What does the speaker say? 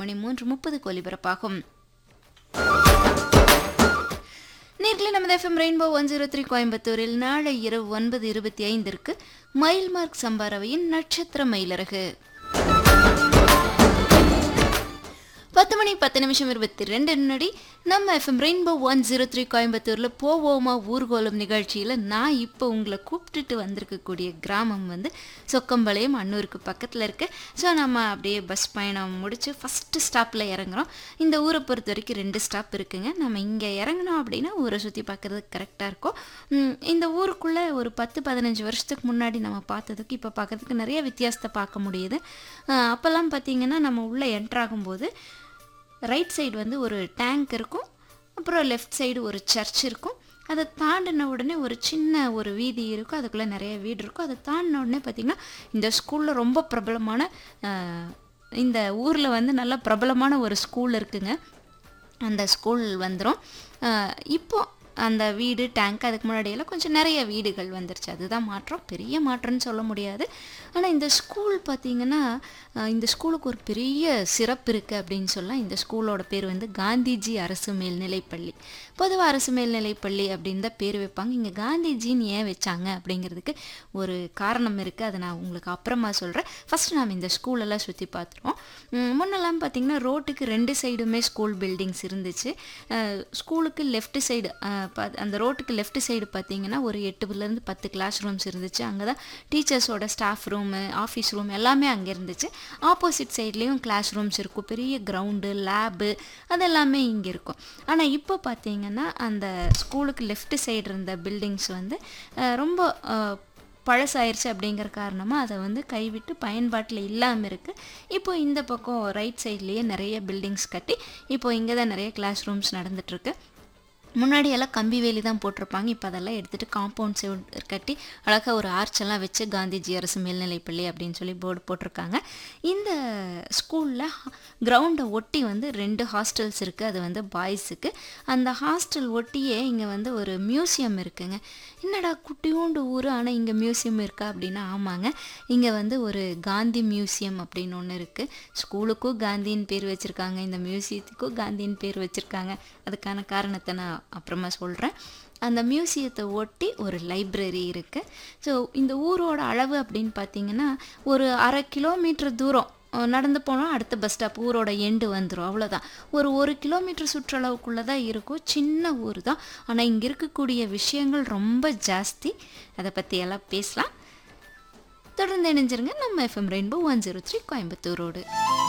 மணி மூன்று முப்பதுக்கு ஒலிபரப்பாகும் நேர்களை நமது FM Rainbow one zero three கோயம்புத்தூரில் நாளை இரவு ஒன்பது இருபத்தி ஐந்திற்கு மயில்மார்க் சம்பாரவையின் நட்சத்திர மயிலரகு பத்து மணி பத்து நிமிஷம் இருபத்தி ரெண்டு முன்னாடி நம்ம FM Rainbow one zero three கோயம்புத்தூரில் போவோமா ஊர்கோலம் நிகழ்ச்சியில் நான் இப்போ உங்களை கூப்பிட்டுட்டு வந்திருக்கக்கூடிய கிராமம் வந்து சொக்கம்பாளையம் அன்னூருக்கு பக்கத்தில் இருக்கு ஸோ நம்ம அப்படியே பஸ் பயணம் முடித்து ஃபஸ்ட்டு ஸ்டாப்பில் இறங்குறோம் இந்த ஊரை பொறுத்த வரைக்கும் ரெண்டு ஸ்டாப் இருக்குங்க நம்ம இங்கே இறங்கினோம் அப்படின்னா ஊரை சுற்றி பார்க்குறதுக்கு கரெக்டாக இருக்கும் உம், இந்த ஊருக்குள்ளே ஒரு பத்து பதினஞ்சு வருஷத்துக்கு முன்னாடி நம்ம பார்த்ததுக்கு இப்போ பார்க்கறதுக்கு நிறைய வித்தியாசத்தை பார்க்க முடியுது அஹ், அப்போல்லாம் பார்த்தீங்கன்னா நம்ம உள்ளே என்ட்ராகும்போது ரைட் சைடு வந்து ஒரு டேங்க் இருக்கும் அப்புறம் லெஃப்ட் சைடு ஒரு சர்ச் இருக்கும் அதை தாண்டின உடனே ஒரு சின்ன ஒரு வீதி இருக்கும் அதுக்குள்ளே நிறைய வீடு இருக்கும் அதை தாண்டின உடனே பார்த்திங்கன்னா இந்த ஸ்கூலில் ரொம்ப பிரபலமான அஹ், இந்த ஊரில் வந்து நல்ல பிரபலமான ஒரு ஸ்கூல் இருக்குங்க அந்த ஸ்கூல் வந்துடும் இப்போ அந்த வீடு டேங்க் அதுக்கு முன்னாடியெல்லாம் கொஞ்சம் நிறைய வீடுகள் வந்துருச்சு அதுதான் மாற்றம் பெரிய மாற்றம்னு சொல்ல முடியாது ஆனால் இந்த ஸ்கூல் பார்த்திங்கன்னா அஹ், இந்த ஸ்கூலுக்கு ஒரு பெரிய சிறப்பு இருக்குது அப்படின்னு சொல்லலாம் இந்த ஸ்கூலோட பேர் வந்து காந்திஜி அரசு மேல்நிலைப்பள்ளி பொதுவாக அரசு மேல்நிலைப்பள்ளி அப்படின்னு தான் பேர் வைப்பாங்க இங்கே காந்திஜின்னு ஏன் வச்சாங்க அப்படிங்கிறதுக்கு ஒரு காரணம் இருக்குது அதை நான் உங்களுக்கு அப்புறமா சொல்கிறேன் ஃபஸ்ட்டு நாம் இந்த ஸ்கூலெல்லாம் சுற்றி பார்த்துருவோம் உம், முன்னெல்லாம் பார்த்திங்கன்னா ரோட்டுக்கு ரெண்டு சைடுமே ஸ்கூல் பில்டிங்ஸ் இருந்துச்சு அஹ், ஸ்கூலுக்கு லெஃப்ட் சைடு அந்த ரோட்டுக்கு லெஃப்ட் சைடு பார்த்தீங்கன்னா ஒரு எட்டுலேருந்து பத்து கிளாஸ் ரூம்ஸ் இருந்துச்சு அங்கே தான் டீச்சர்ஸோட ஸ்டாஃப் ரூமு ஆஃபீஸ் ரூம் எல்லாமே அங்கே இருந்துச்சு ஆப்போசிட் சைட்லேயும் கிளாஸ் ரூம்ஸ் இருக்கும் பெரிய கிரவுண்டு லேபு அதெல்லாமே இங்கே இருக்கும் ஆனால் இப்போ பார்த்தீங்கன்னா அந்த ஸ்கூலுக்கு லெஃப்ட் சைடு இருந்த பில்டிங்ஸ் வந்து அஹ், ரொம்ப அஹ், பழசாயிருச்சு அப்படிங்கிற காரணமாக அதை வந்து கைவிட்டு பயன்பாட்டில் இல்லாமல் இருக்குது இப்போ இந்த பக்கம் ரைட் சைட்லேயே நிறைய பில்டிங்ஸ் கட்டி இப்போ இங்கே தான் நிறைய கிளாஸ் ரூம்ஸ் நடந்துட்டுருக்கு முன்னாடி எல்லாம் கம்பி வேலி தான் போட்டிருப்பாங்க இப்போ அதெல்லாம் எடுத்துகிட்டு காம்பவுண்ட் செவுட் கட்டி அழகாக ஒரு ஆர்ச்செல்லாம் வச்சு காந்திஜி அரசு மேல்நிலைப்பள்ளி அப்படின்னு சொல்லி போர்டு போட்டிருக்காங்க இந்த ஸ்கூலில் கிரவுண்டை ஒட்டி வந்து ரெண்டு ஹாஸ்டல்ஸ் இருக்குது அது வந்து பாய்ஸுக்கு அந்த ஹாஸ்டல் ஒட்டியே இங்கே வந்து ஒரு மியூசியம் இருக்குங்க என்னடா குட்டியோண்டு ஊர் ஆனால் இங்கே மியூசியம் இருக்கா அப்படின்னா ஆமாங்க இங்கே வந்து ஒரு காந்தி மியூசியம் அப்படின்னு ஒன்று இருக்குது ஸ்கூலுக்கும் காந்தின்னு பேர் வச்சுருக்காங்க இந்த மியூசியத்துக்கும் காந்தின்னு பேர் வச்சுருக்காங்க அதுக்கான காரணத்தை நான் அப்புறமா சொல்கிறேன் அந்த மியூசியத்தை ஒட்டி ஒரு லைப்ரரி இருக்குது ஸோ இந்த ஊரோட அளவு அப்படின்னு பார்த்தீங்கன்னா ஒரு அரை கிலோமீட்டர் தூரம் அஹ், நடந்து போனால் அடுத்த பஸ் ஸ்டாப் ஊரோட எண்டு வந்துடும் அவ்வளோதான் ஒரு ஒரு கிலோமீட்டர் சுற்றளவுக்குள்ளே தான் இருக்கும் சின்ன ஊர் தான் ஆனால் இங்கே இருக்கக்கூடிய விஷயங்கள் ரொம்ப ஜாஸ்தி அதை பற்றி எல்லாம் பேசலாம் தொடர்ந்து இணைஞ்சிருங்க நம்ம FM Rainbow one zero three கோயம்புத்தூரோடு